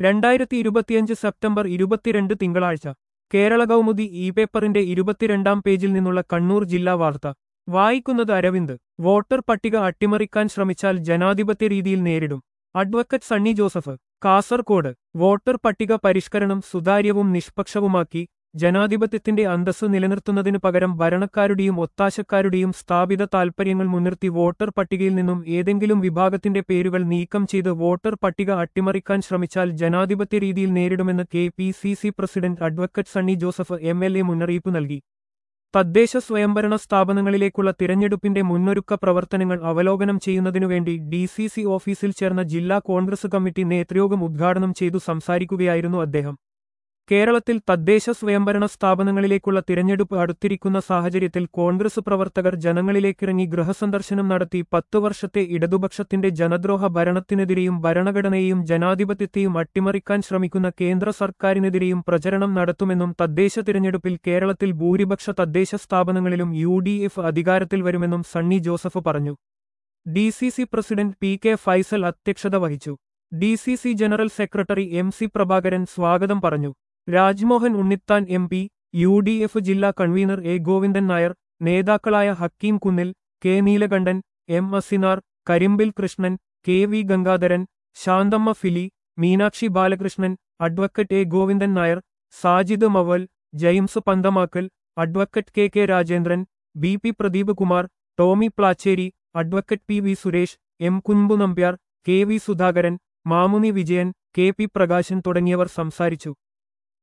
രണ്ടായിരത്തി ഇരുപത്തിയഞ്ച് സെപ്റ്റംബർ ഇരുപത്തിരണ്ട് തിങ്കളാഴ്ച കേരള കൗമുദി ഇ പേപ്പറിന്റെ ഇരുപത്തിരണ്ടാം പേജിൽ നിന്നുള്ള കണ്ണൂർ ജില്ലാ വാർത്ത വായിക്കുന്നത് അരവിന്ദ് വോട്ടർ പട്ടിക അട്ടിമറിക്കാൻ ശ്രമിച്ചാൽ ജനാധിപത്യ രീതിയിൽ നേരിടും അഡ്വക്കറ്റ് സണ്ണി ജോസഫ് കാസർകോട് വോട്ടർ പട്ടിക പരിഷ്കരണം സുതാര്യവും നിഷ്പക്ഷവുമാക്കി ജനാധിപത്യത്തിന്റെ അന്തസ്സ് നിലനിർത്തുന്നതിനു പകരം ഭരണക്കാരുടെയും ഒത്താശക്കാരുടെയും സ്ഥാപിത താൽപര്യങ്ങൾ മുൻനിർത്തി വോട്ടർ പട്ടികയിൽ നിന്നും ഏതെങ്കിലും വിഭാഗത്തിന്റെ പേരുകൾ നീക്കം ചെയ്ത് വോട്ടർ പട്ടിക അട്ടിമറിക്കാൻ ശ്രമിച്ചാൽ ജനാധിപത്യ രീതിയിൽ നേരിടുമെന്ന് K P C C president advocate Sunny Joseph M L A മുന്നറിയിപ്പ് നൽകി തദ്ദേശ സ്വയംഭരണ സ്ഥാപനങ്ങളിലേക്കുള്ള തിരഞ്ഞെടുപ്പിന്റെ മുന്നൊരുക്ക പ്രവർത്തനങ്ങൾ അവലോകനം ചെയ്യുന്നതിനുവേണ്ടി ഡി സി സി ഓഫീസിൽ ചേർന്ന ജില്ലാ കോൺഗ്രസ് കമ്മിറ്റി നേതൃയോഗം ഉദ്ഘാടനം ചെയ്തു സംസാരിക്കുകയായിരുന്നു അദ്ദേഹം കേരളത്തിൽ തദ്ദേശ സ്വയംഭരണ സ്ഥാപനങ്ങളിലേക്കുള്ള തിരഞ്ഞെടുപ്പ് അടുത്തിരിക്കുന്ന സാഹചര്യത്തിൽ കോൺഗ്രസ് പ്രവർത്തകർ ജനങ്ങളിലേക്കിറങ്ങി ഗൃഹസന്ദർശനം നടത്തി പത്തു വർഷത്തെ ഇടതുപക്ഷത്തിന്റെ ജനദ്രോഹ ഭരണത്തിനെതിരെയും ഭരണഘടനയെയും ജനാധിപത്യത്തെയും അട്ടിമറിക്കാൻ ശ്രമിക്കുന്ന കേന്ദ്ര സർക്കാരിനെതിരെയും പ്രചരണം നടത്തുമെന്നും തദ്ദേശ തിരഞ്ഞെടുപ്പിൽ കേരളത്തിൽ ഭൂരിപക്ഷ തദ്ദേശ സ്ഥാപനങ്ങളിലും യു ഡി എഫ് അധികാരത്തിൽ വരുമെന്നും സണ്ണി ജോസഫ് പറഞ്ഞു D C C president P K Faisal അധ്യക്ഷത വഹിച്ചു D C C general secretary M C Prabhakaran സ്വാഗതം പറഞ്ഞു Rajmohan Unnithan M P U D F ജില്ലാ കൺവീനർ എ ഗോവിന്ദൻ നായർ നേതാക്കളായ Hakeem Kunnil K Neelakantan M Asinar Karimbil Krishnan K V Gangadharan Santhamma Philip Meenakshi Balakrishnan advocate A Govindan Nair Sajid Mavval James Panthamakkal advocate K K Rajendran B P Pradeep Kumar Tomy Plachery advocate P V Suresh M Kunpu Nambiar K V Sudhakaran Mamuni Vijayan K P Prakashan തുടങ്ങിയവർ സംസാരിച്ചു